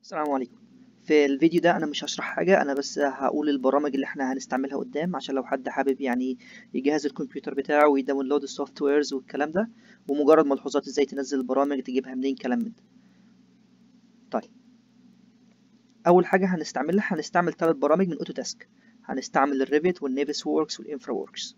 السلام عليكم في الفيديو ده انا مش هشرح حاجة انا بس هقول البرامج اللي احنا هنستعملها قدام عشان لو حد حابب يعني يجهز الكمبيوتر بتاعه ويداونلود السوفت ويرز والكلام ده ومجرد ملحوظات ازاي تنزل البرامج تجيبها منين كلام من ده طيب اول حاجة هنستعملها هنستعمل ثلاث برامج من اوتوديسك هنستعمل الريفيت والنيفس ووركس والانفرا ووركس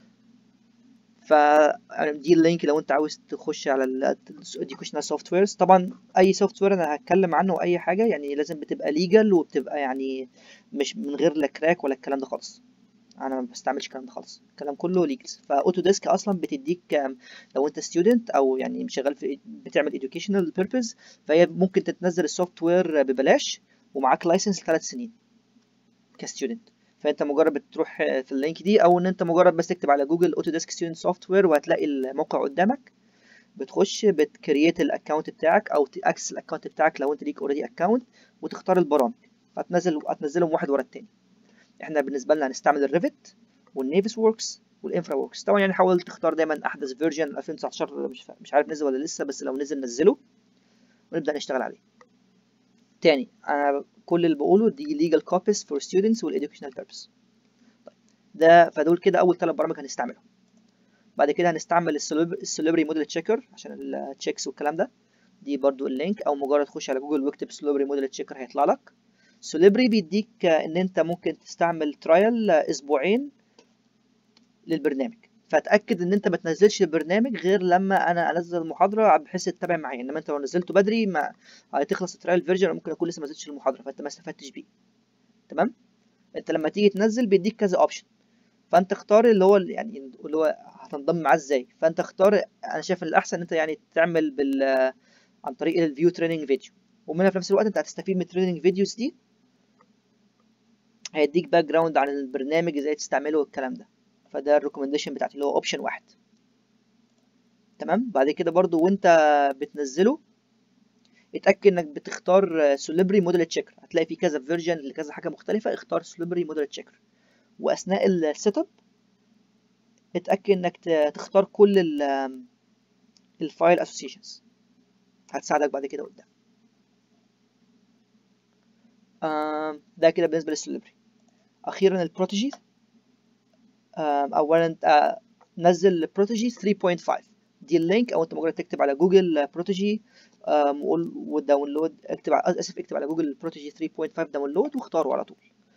فدي اللينك لو انت عاوز تخش على الاديوكيشنال سوفت ويرز طبعا اي سوفت وير انا هتكلم عنه اي حاجه يعني لازم بتبقى ليجل وبتبقى يعني مش من غير لا كراك ولا الكلام ده خالص انا ما بستعملش الكلام ده خالص الكلام كله ليجلز فاوتوديسك اصلا بتديك لو انت ستودنت او يعني شغال في بتعمل educational purpose فهي ممكن تتنزل السوفت وير ببلاش ومعاك لايسنس لثلاث سنين كستودنت فانت مجرد بتروح في اللينك دي او ان انت مجرد بس تكتب على جوجل اوتوديسك ستودنت سوفت وير وهتلاقي الموقع قدامك بتخش بتكريت الاكونت بتاعك او تاكسس الاكونت بتاعك لو انت ليك اوريدي اكونت وتختار البرامج هتنزل هتنزلهم واحد ورا التاني احنا بالنسبه لنا هنستعمل الريفت والنيفس ووركس والانفرا ووركس طبعا يعني حاول تختار دايما احدث فيرجن 2019 مش مش عارف نزل ولا لسه بس لو نزل نزله ونبدا نشتغل عليه تاني انا كل اللي بقوله دي legal copies for students وال educational purpose طيب ده فدول كده اول ثلاث برامج هنستعملهم بعد كده هنستعمل السوليبري موديل تشيكر عشان التشيكس والكلام ده دي برضو اللينك او مجرد تخش على جوجل واكتب سوليبري موديل تشيكر هيطلع لك سوليبري بيديك ان انت ممكن تستعمل ترايل اسبوعين للبرنامج فاتاكد ان انت ما تنزلش البرنامج غير لما انا انزل المحاضره بحيث تتابع معايا انما انت لو نزلته بدري ما هتخلص الترايل فيرجن ممكن اكون لسه ما نزلتش المحاضره فانت ما استفدتش بيه تمام انت لما تيجي تنزل بيديك كذا اوبشن فانت اختار اللي هو يعني اللي هو هتنضم معاه ازاي فانت اختار انا شايف ان الاحسن ان انت يعني تعمل بال عن طريق الفيو تريننج فيديو ومنها في نفس الوقت انت هتستفيد من التريننج فيديوز دي هيديك باك جراوند عن البرنامج ازاي تستعمله والكلام ده فده الريكومنديشن بتاعتي اللي هو اوبشن واحد تمام بعد كده برضو وانت بتنزله اتاكد انك بتختار سوليبري موديل تشيكر هتلاقي في كذا فيرجن لكذا حاجه مختلفه اختار سوليبري موديل تشيكر واثناء السيت اب اتاكد انك تختار كل الفايل اسوسيشنز هتساعدك بعد كده قدام ده كده بالنسبه للسوليبري اخيرا البروتيجي اولا نزل بروتيجي 3.5 دي اللينك او انت مجرد تكتب على جوجل بروتيجي وداونلود اكتب اسف اكتب على جوجل بروتيجي 3.5 داونلود واختاره على طول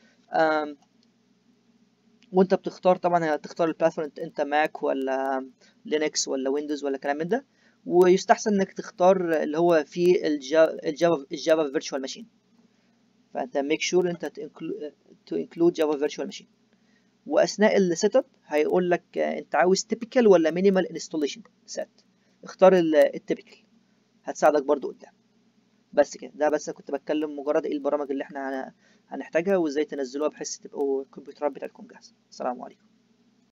وانت بتختار طبعا هتختار البلاتفورم انت ماك ولا لينكس ولا ويندوز ولا كلام من ده ويستحسن انك تختار اللي هو فيه الجافا الجافا فيرتشوال ماشين فانت ميك شور انت تو انكلود جافا فيرتشوال ماشين واثناء السيت اب هيقول لك انت عاوز تيبيكال ولا مينيمال انستوليشن سيت اختار التيبيكال هتساعدك برضو قدام بس كده ده بس كنت بتكلم مجرد ايه البرامج اللي احنا هنحتاجها وازاي تنزلوها بحيث تبقوا الكمبيوترات بتاعتكم جاهزه السلام عليكم